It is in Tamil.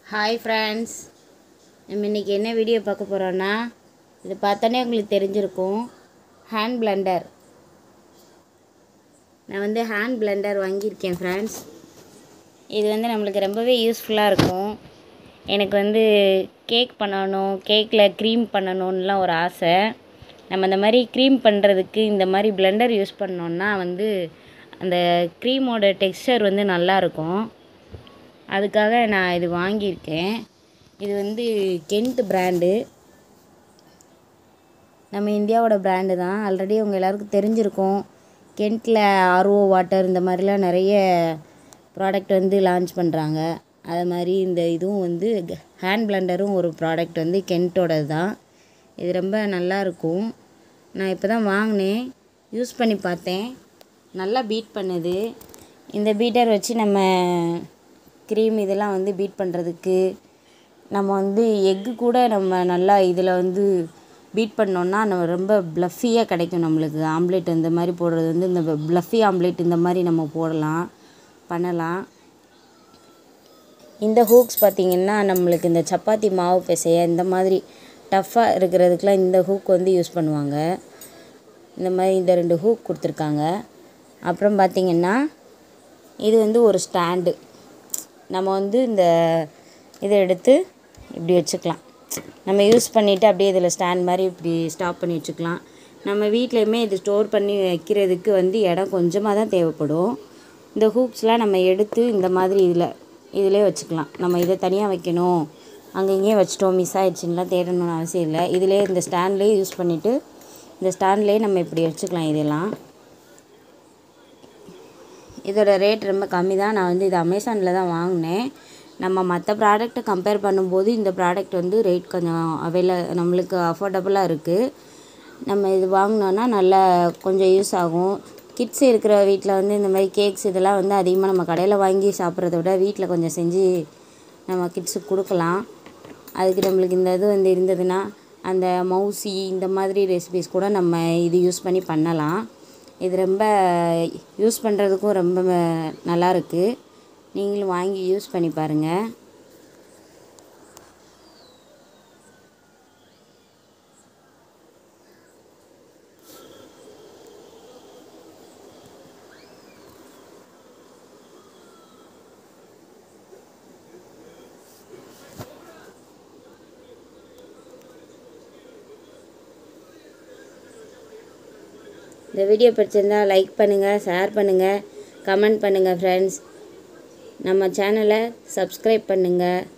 ஹாய் ஃப்ரெண்ட்ஸ் நம்ம இன்றைக்கி என்ன வீடியோ பார்க்க போகிறோன்னா இது பார்த்தோன்னே உங்களுக்கு தெரிஞ்சிருக்கும் ஹேண்ட் பிளெண்டர் நான் வந்து ஹேண்ட் பிளெண்டர் வாங்கியிருக்கேன் ஃப்ரெண்ட்ஸ் இது வந்து நம்மளுக்கு ரொம்பவே யூஸ்ஃபுல்லாக இருக்கும் எனக்கு வந்து கேக் பண்ணணும் கேக்கில் க்ரீம் பண்ணணும்லாம் ஒரு ஆசை நம்ம இந்த மாதிரி க்ரீம் பண்ணுறதுக்கு இந்த மாதிரி பிளெண்டர் யூஸ் பண்ணோன்னா வந்து அந்த க்ரீமோட டெக்ஸ்சர் வந்து நல்லாயிருக்கும் அதுக்காக நான் இது வாங்கியிருக்கேன் இது வந்து கென்ட் பிராண்டு நம்ம இந்தியாவோட பிராண்டு தான் ஆல்ரெடி உங்கள் எல்லாருக்கும் தெரிஞ்சிருக்கும் கென்ட்டில் ஆர்ஓ வாட்டர் இந்த மாதிரிலாம் நிறைய ப்ராடக்ட் வந்து லான்ச் பண்ணுறாங்க அது மாதிரி இந்த இதுவும் வந்து ஹேண்ட் பிளெண்டரும் ஒரு ப்ராடக்ட் வந்து கென்ட்டோடது தான் இது ரொம்ப நல்லா இருக்கும் நான் இப்போ தான் வாங்கினேன் யூஸ் பண்ணி பார்த்தேன் நல்லா பீட் பண்ணுது இந்த பீட்டர் வச்சு நம்ம க்ரீம் இதெல்லாம் வந்து பீட் பண்ணுறதுக்கு நம்ம வந்து எக்கு கூட நம்ம நல்லா இதில் வந்து பீட் பண்ணோன்னா நம்ம ரொம்ப ப்ளஃபியாக கிடைக்கும் நம்மளுக்கு ஆம்லேட் இந்த மாதிரி போடுறது வந்து இந்த ப்ளஃபி ஆம்லேட் இந்த மாதிரி நம்ம போடலாம் பண்ணலாம் இந்த ஹூக்ஸ் பார்த்திங்கன்னா நம்மளுக்கு இந்த சப்பாத்தி மாவு பிசைய இந்த மாதிரி டஃப்பாக இருக்கிறதுக்கெலாம் இந்த ஹூக் வந்து யூஸ் பண்ணுவாங்க இந்த மாதிரி இந்த ரெண்டு ஹூக் கொடுத்துருக்காங்க அப்புறம் பார்த்திங்கன்னா இது வந்து ஒரு ஸ்டாண்டு நம்ம வந்து இந்த இதை எடுத்து இப்படி வச்சுக்கலாம் நம்ம யூஸ் பண்ணிவிட்டு அப்படியே இதில் ஸ்டாண்ட் மாதிரி இப்படி ஸ்டாப் பண்ணி வச்சுக்கலாம் நம்ம வீட்லேயுமே இது ஸ்டோர் பண்ணி வைக்கிறதுக்கு வந்து இடம் கொஞ்சமாக தான் தேவைப்படும் இந்த ஹூக்ஸ்லாம் நம்ம எடுத்து இந்த மாதிரி இதில் இதிலே வச்சுக்கலாம் நம்ம இதை தனியாக வைக்கணும் அங்கே இங்கேயும் வச்சிட்டோம் மிஸ் ஆயிடுச்சுன்னுலாம் தேடணும்னு அவசியம் இல்லை இதிலே இந்த ஸ்டாண்ட்லேயே யூஸ் பண்ணிவிட்டு இந்த ஸ்டாண்ட்லேயே நம்ம இப்படி வச்சுக்கலாம் இதெல்லாம் இதோட ரேட் ரொம்ப கம்மி தான் நான் வந்து இது அமேசானில் தான் வாங்கினேன் நம்ம மற்ற ப்ராடக்ட்டை கம்பேர் பண்ணும்போது இந்த ப்ராடக்ட் வந்து ரேட் கொஞ்சம் அவைல நம்மளுக்கு அஃபோர்டபுளாக இருக்குது நம்ம இது வாங்கினோன்னா நல்லா கொஞ்சம் யூஸ் ஆகும் கிட்ஸ் இருக்கிற வீட்டில் வந்து இந்த மாதிரி கேக்ஸ் இதெல்லாம் வந்து அதிகமாக நம்ம கடையில் வாங்கி சாப்பிட்றத விட வீட்டில் கொஞ்சம் செஞ்சு நம்ம கிட்ஸுக்கு கொடுக்கலாம் அதுக்கு நம்மளுக்கு இந்த இது வந்து இருந்ததுன்னா அந்த மவுசி இந்த மாதிரி ரெசிபிஸ் கூட நம்ம இது யூஸ் பண்ணி பண்ணலாம் இது ரொம்ப யூஸ் பண்ணுறதுக்கும் ரொம்ப நல்லா இருக்குது நீங்களும் வாங்கி யூஸ் பண்ணி பாருங்கள் இந்த வீடியோ பிடிச்சிருந்தா லைக் பண்ணுங்கள் ஷேர் பண்ணுங்கள் கமெண்ட் பண்ணுங்கள் ஃப்ரெண்ட்ஸ் நம்ம சேனலை சப்ஸ்கிரைப் பண்ணுங்கள்